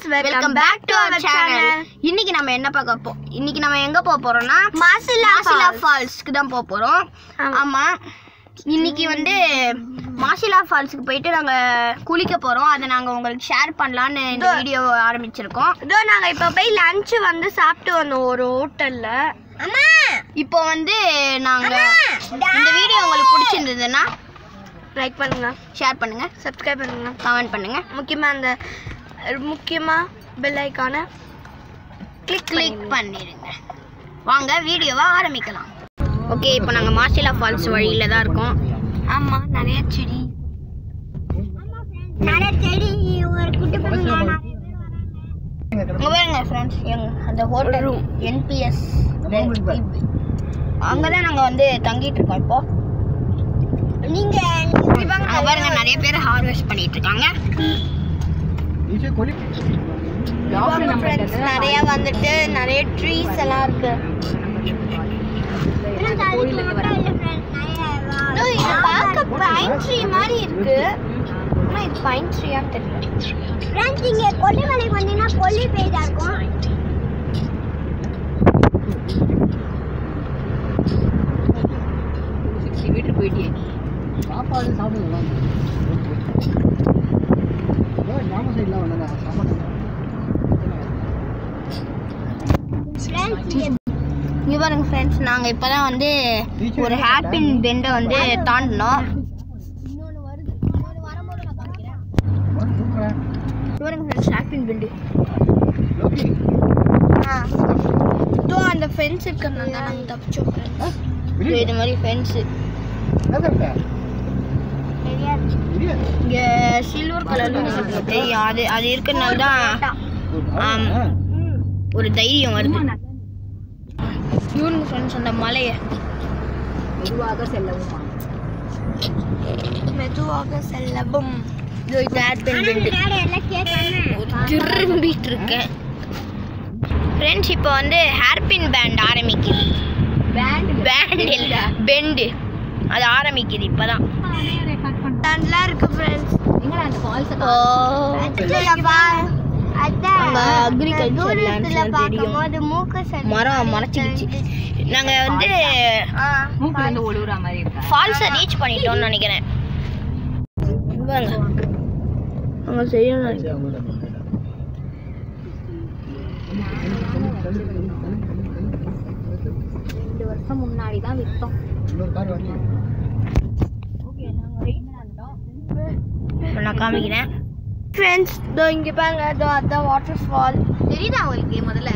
Friends welcome back to our channel இன்னைக்கு நம்ம என்ன பார்க்க போ இன்னைக்கு நம்ம எங்க போக போறோம்னா மாசிலா மாசிலா ஃபால்ஸ்க்கு தான் போக போறோம் ஆமா. ஆமா இன்னைக்கு வந்து மாசிலா ஃபால்ஸ்க்கு போயிட்டு நாங்க குளிக்க போறோம் அதை நாங்க உங்களுக்கு ஷேர் பண்ணலாம்னு இந்த இதோ. வீடியோ ஆரம்பிச்சிருக்கோம் இதோ நாங்க இப்ப போய் லஞ்ச் வந்து சாப்பிட்டு வந்தோம் ஒரு ஹோட்டல்ல இப்போ வந்து நாங்க இந்த வீடியோ உங்களுக்கு பிடிச்சிருந்ததுன்னா லைக் பண்ணுங்க ஷேர் பண்ணுங்க சப்ஸ்கிரைப் பண்ணுங்க கமெண்ட் பண்ணுங்க முக்கியமா அந்த முக்கியமா பெல் ஐக்கான கிளிக் கிளிக் பண்ணிடுங்க வாங்க வீடியோவை ஆரம்பிக்கலாம் ஓகே இப்போ நாங்க மாசிலா ஃபால்ஸ் வழியில தான் இருக்கோம் ஆமா நிறைய செடி நிறைய செடி ஒரு குட்டி இங்க பாருங்க ஃப்ரெண்ட்ஸ் எங்க அந்த ஹோட்டல் என்பிஎஸ் அங்கே தான் நாங்கள் வந்து தங்கிட்டு இருக்கோம் இப்போ நீங்க அங்க பாருங்க நிறைய பேர் ஹார்வெஸ்ட் பண்ணிட்டு இருக்காங்க ஃப்ரெண்ட்ஸ் நிறைய வந்துட்டு நிறைய ட்ரீஸ் எல்லாம் இருக்கு இதோ இது பார்க்க பைன் ட்ரீ மாதிரி இருக்கு ஆனா இது பைன் ட்ரீயான்னு தெரியல ஃப்ரெண்ட்ஸ் இங்க கொல்லிமலை வந்தீங்கன்னா கொல்லி பேஜா இருக்கும் சாப்பாடு சாப்பிடுங்க கிராம சைட்லாம் வந்தாங்க சாப்பாடு இங்க பாருங்க ஃப்ரெண்ட்ஸ் நாங்கள் இப்போ தான் வந்து ஒரு ஹேர்பின் பெண்டை வந்து தாண்டினோம் சூப்பரா இங்க பாருங்க ஃப்ரெண்ட்ஸ் ஹேர்பின் பெண்டு லோகி இதோ அந்த ஃபென்ஸ் இருக்கிறதுனால தான் நாங்கள் தப்பிச்சோம் friends. இது மாதிரி ஃபென்ஸு என்ன சாப்பிட்ட தெரியாது இங்கே சில்வர் கலர்ல தெரியும் அது அது இருக்கிறதுனால தான் ஆம். ஒரு தைரியம் வருது இவனுங்க ஃப்ரெண்ட்ஸ் அந்த மலையை மெதுவாக செல்லவும் இதோ இந்த ஹேர்பின் பெண்டு திரும்பிட்டு இருக்கேன் ஃப்ரெண்ட்ஸ் இப்போ வந்து ஹேர்பின் பேண்ட் ஆரம்பிக்குது பேண்ட் இல்ல பெண்டு அது ஆரம்பிக்குது இப்போதான் நல்லா இருக்கு ஃப்ரெண்ட்ஸ் ஓ அங்க agriculture lands எல்லாம் தெரியும். மரம் மறைச்சிக்கிச்சு நாங்க வந்து ஃபால்ஸை ரீச் பண்ணிட்டோம்னு நினைக்கிறேன் வாங்க அங்க சரியான இன்னொரு கார் வரல இப்ப நான் காமிக்கிறேன் ஃப்ரெண்ட்ஸ் இதோ இங்க பாருங்க இதோ அதான் வாட்டர் ஃபால் தெரியுதா உங்களுக்கு முதல்ல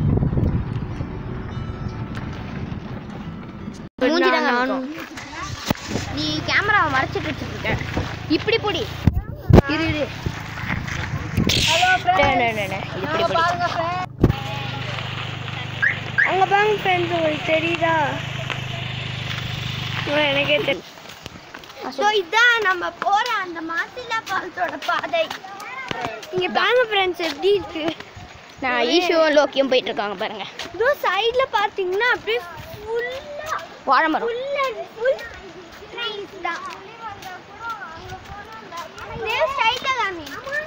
மூஞ்சிதாங்க நானும் நீ கேமராவை மறைச்சிட்டு வச்சுட்டு இருக்க இப்படி பொடி இரு இரு டே, டே, டே, டே. இப்படி பொடி. அங்க பாருங்க ஃப்ரெண்ட்ஸ் உங்களுக்கு தெரியுதா ஓ, எனக்கே தெரியும் ஸோ இதான் நம்ம போற அந்த மாசிலா ஃபால்ஸோட பாதை இங்க பாருங்க ஃப்ரெண்ட்ஸ் எப்படி இருக்கு நான் ஈஷுவும் லோக்கியும் போயிட்டு இருக்காங்க பாருங்க இதோ சைடுல பாத்தீங்கன்னா அப்படியே ஃபுல்லா வாழை மரம் ஃபுல் அண்ட் ஃபுல் ட்ரீஸ் தான் இதே ஸ்ட்ரைட்டா காமி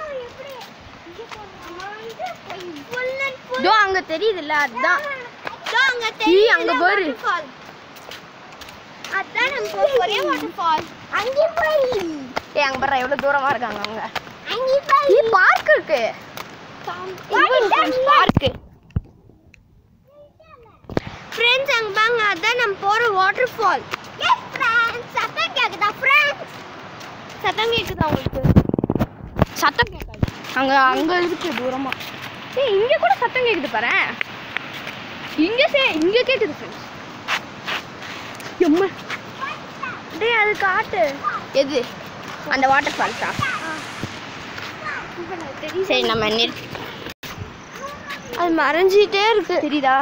ஃபுல் அண்ட் ஃபுல் இதோ அங்க தெரியுதுல்ல அதுதான் இதோ அங்க ஈ, தெரியுது அங்க பாரு. waterfall. அதான் நம்ம போக ஒரே வாட்டர் ஃபால் அங்கே போய் ஏய் அங்க பாரு எவ்வளவு தூரமா இருக்காங்க அவங்க அங்கே போய் ஈ பார்க் இருக்கு பார்க் ஃப்ரெண்ட்ஸ் அங்க பாங்க அதான் நம்ம போற வாட்டர் ஃபால் எஸ் ஃப்ரெண்ட்ஸ் சத்தம் கேக்குதா ஃப்ரெண்ட்ஸ் சத்தம் கேக்குதா உங்களுக்கு சத்தம் கேட்காது அங்க அங்க இருக்கு தூரமா ஏய் இங்க கூட சத்தம் கேக்குது பாரு இங்க சே இங்க கேக்குது ஃப்ரெண்ட்ஸ் எம்மா டேய் அது காட்டு எது அந்த வாட்டர் ஃபால்ஸா சரி நம்ம நிறுத்தி அது மறைஞ்சிட்டே இருக்கு தெரியுதா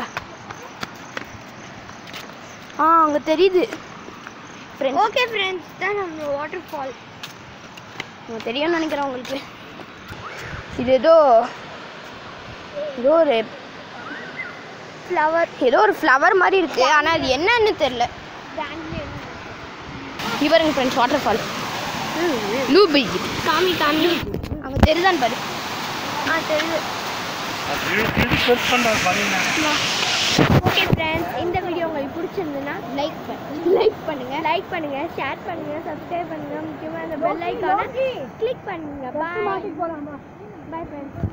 ஆ அங்க தெரியுது ஃப்ரெண்ட்ஸ் ஓகே ஃப்ரெண்ட்ஸ் தான் நம்ம வாட்டர் ஃபால் உங்களுக்கு தெரியும்னு நினைக்கிறேன் உங்களுக்கு இது ஏதோ ஏதோ ஒரு ஃப்ளவர் ஏதோ ஒரு ஃப்ளவர் மாதிரி இருக்கு ஆனால் அது என்னன்னு தெரியல இவருங்க ஃப்ரெண்ட்ஸ் வாட்டர் ஃபால் லூபி காமி காமி அங்கே தெரியுதான்னு பாரு ஆ தெரியுது ஓகே ஃப்ரெண்ட்ஸ் இந்த வீடியோ உங்களுக்கு பிடிச்சிருந்ததுன்னா லைக் பண்ணுங்க லைக் பண்ணுங்க லைக் பண்ணுங்க ஷேர் பண்ணுங்க சப்ஸ்கிரைப் பண்ணுங்க முக்கியமாக அந்த பெல் ஐக்கானை கிளிக் பண்ணுங்க பாய் பாய் ஃப்ரெண்ட்ஸ்